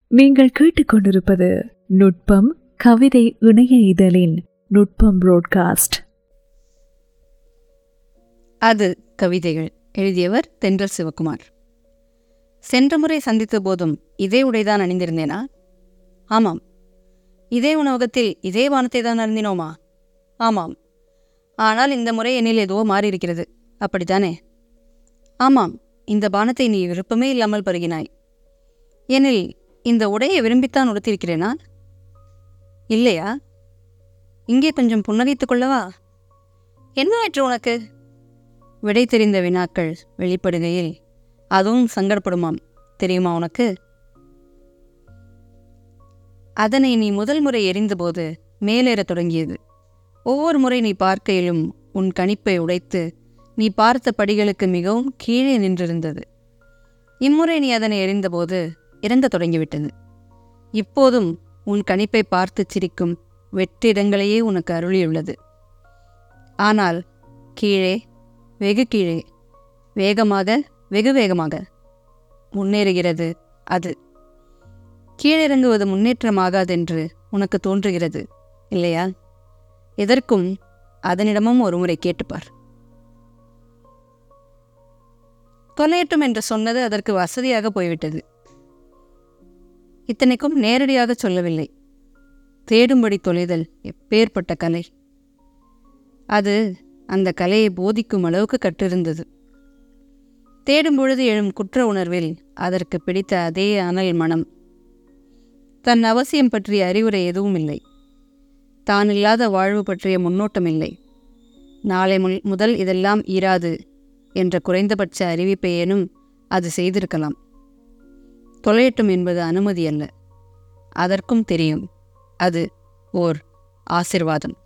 நீங்கள் கேட்டுக்கொண்டிருப்பது நுட்பம் கவிதை இணைய இதழின் நுட்பம் புரோட்காஸ்ட் அது கவிதைகள் எழுதியவர் தென்றல் சிவகுமார் சென்ற முறை சந்தித்த போதும் இதே உடைதான் அணிந்திருந்தேனா ஆமாம் இதே உணவகத்தில் இதே வானத்தை தான் அருந்தினோமா ஆமாம் ஆனால் இந்த முறை என்னில் ஏதோ மாறியிருக்கிறது அப்படித்தானே ஆமாம் இந்த பானத்தை நீ விருப்பமே இல்லாமல் பருகினாய் எனில் இந்த உடையை விரும்பித்தான் உடுத்திருக்கிறேனா இல்லையா இங்கே கொஞ்சம் புன்னகைத்துக் கொள்ளவா என்ன ஆயிற்று உனக்கு விடை தெரிந்த வினாக்கள் வெளிப்படுகையில் அதுவும் சங்கடப்படுமாம் தெரியுமா உனக்கு அதனை நீ முதல் முறை எறிந்தபோது மேலேறத் தொடங்கியது ஒவ்வொரு முறை நீ பார்க்கையிலும் உன் கணிப்பை உடைத்து நீ பார்த்த படிகளுக்கு மிகவும் கீழே நின்றிருந்தது இம்முறை நீ அதனை எறிந்தபோது இறங்கத் தொடங்கிவிட்டது இப்போதும் உன் கணிப்பை பார்த்து சிரிக்கும் வெற்றிடங்களையே உனக்கு அருளியுள்ளது ஆனால் கீழே வெகு கீழே வேகமாக வெகு வேகமாக முன்னேறுகிறது அது கீழிறங்குவது முன்னேற்றமாகாதென்று உனக்கு தோன்றுகிறது இல்லையா எதற்கும் அதனிடமும் ஒருமுறை கேட்டுப்பார் தொலையட்டும் என்று சொன்னது அதற்கு வசதியாக போய்விட்டது இத்தனைக்கும் நேரடியாக சொல்லவில்லை தேடும்படி தொலைதல் எப்பேற்பட்ட கலை அது அந்த கலையை போதிக்கும் அளவுக்கு கற்றிருந்தது தேடும் பொழுது எழும் குற்ற உணர்வில் அதற்கு பிடித்த அதே அனல் மனம் தன் அவசியம் பற்றிய அறிவுரை எதுவும் இல்லை தான் இல்லாத வாழ்வு பற்றிய முன்னோட்டம் இல்லை நாளை முல் முதல் இதெல்லாம் ஈராது என்ற குறைந்தபட்ச அறிவிப்பையேனும் அது செய்திருக்கலாம் தொலையட்டும் என்பது அனுமதி அல்ல அதற்கும் தெரியும் அது ஓர் ஆசிர்வாதம்